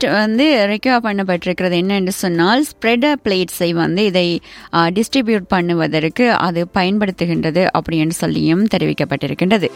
next வந்து require பண்ணப்பட்டிருக்கிறது என்னென்று சொன்னால் ஸ்ப்ரெடர் பிளேட்ஸை வந்து இதை டிஸ்ட்ரிபியூட் பண்ணுவதற்கு அது பயன்படுத்துகின்றது அப்படின்னு சொல்லியும் தெரிவிக்கப்பட்டிருக்கின்றது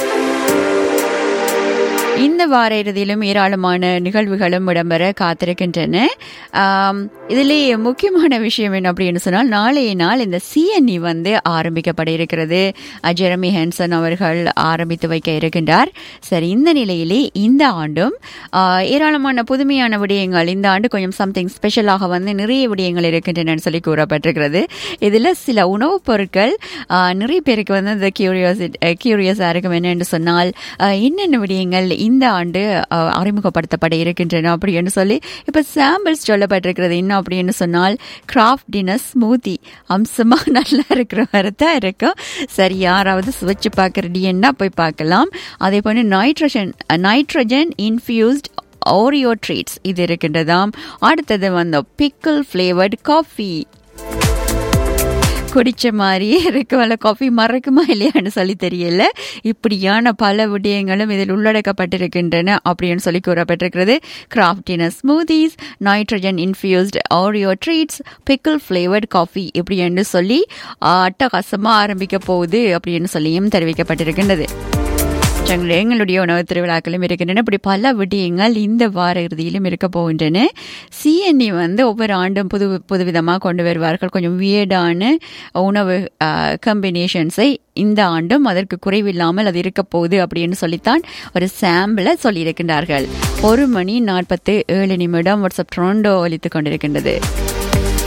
இந்த வார இறுதியிலும் ஏராளமான நிகழ்வுகளும் இடம்பெற காத்திருக்கின்றன ஆம், இதிலே முக்கியமான விஷயம் என்ன அப்படின்னு சொன்னால் நாளைய நாள் இந்த சிஎன்இ வந்து ஆரம்பிக்கப்பட இருக்கிறது அஹ், ஜெரமி ஹென்சன் அவர்கள் ஆரம்பித்து வைக்க இருக்கின்றார் சரி இந்த நிலையிலே இந்த ஆண்டும் ஆஹ், ஏராளமான புதுமையான விடயங்கள் இந்த ஆண்டு கொஞ்சம் சம்திங் ஸ்பெஷலாக வந்து நிறைய விடயங்கள் இருக்கின்றன சொல்லி கூறப்பட்டிருக்கிறது இதில் சில உணவுப் பொருட்கள் ஆஹ், நிறைய பேருக்கு வந்து இந்த கியூரியாசிட்டி கியூரியஸாக இருக்கும் என்னென்னு சொன்னால் ஆஹ், என்னென்ன விடயங்கள் இந்த ஆண்டு ஆஹ், அறிமுகப்படுத்தப்பட இருக்கின்றன அப்படின்னு சொல்லி இப்போ சாம்பிள்ஸ் சொல்லப்பட்டிருக்கிறது என்ன அப்படின்னு சொன்னால் கிராஃப்ட் டின்னர் ஸ்மூத்தி அம்சமாக நல்லா இருக்கிற மாதிரி தான் இருக்கும் சரி யாராவது சுவைச்சு பார்க்குறடின்னா போய் பார்க்கலாம் அதே போல nitrogen nitrogen infused Oreo treats இது இருக்கின்றதாம் அடுத்தது வந்து பிக்கிள் ஃப்ளேவர்டு காஃபி குடிச்ச மாதிரியே இருக்கு வல்ல காஃபி மறக்குமா இல்லையான்னு சொல்லி தெரியல இப்படியான பல விடயங்களும் இதில் உள்ளடக்கப்பட்டிருக்கின்றன அப்படின்னு சொல்லி கூறப்பட்டிருக்கிறது கிராஃப்டின smoothies nitrogen infused Oreo treats pickle flavoured coffee இப்படின்னு சொல்லி அட்டகாசமாக ஆரம்பிக்க போகுது அப்படின்னு சொல்லியும் தெரிவிக்கப்பட்டிருக்கின்றது எங்கள் எங்களுடைய உணவு திருவிழாக்களும் இருக்கின்றன இப்படி பல விடயங்கள் இந்த வார இறுதியிலும் இருக்க போகின்றன சிஎன்இ வந்து ஒவ்வொரு ஆண்டும் புது புதுவிதமாக கொண்டு வருவார்கள் கொஞ்சம் வியர்டான உணவு கம்பினேஷன்ஸை இந்த ஆண்டும் அதற்கு குறைவில்லாமல் அது இருக்க போகுது அப்படின்னு சொல்லித்தான் ஒரு சாம்பிளை சொல்லியிருக்கின்றார்கள் ஒரு மணி நாற்பத்து ஏழு நிமிடம் வாட்ஸ்அப் ட்ரோண்டோ ஒலித்துக் கொண்டிருக்கின்றது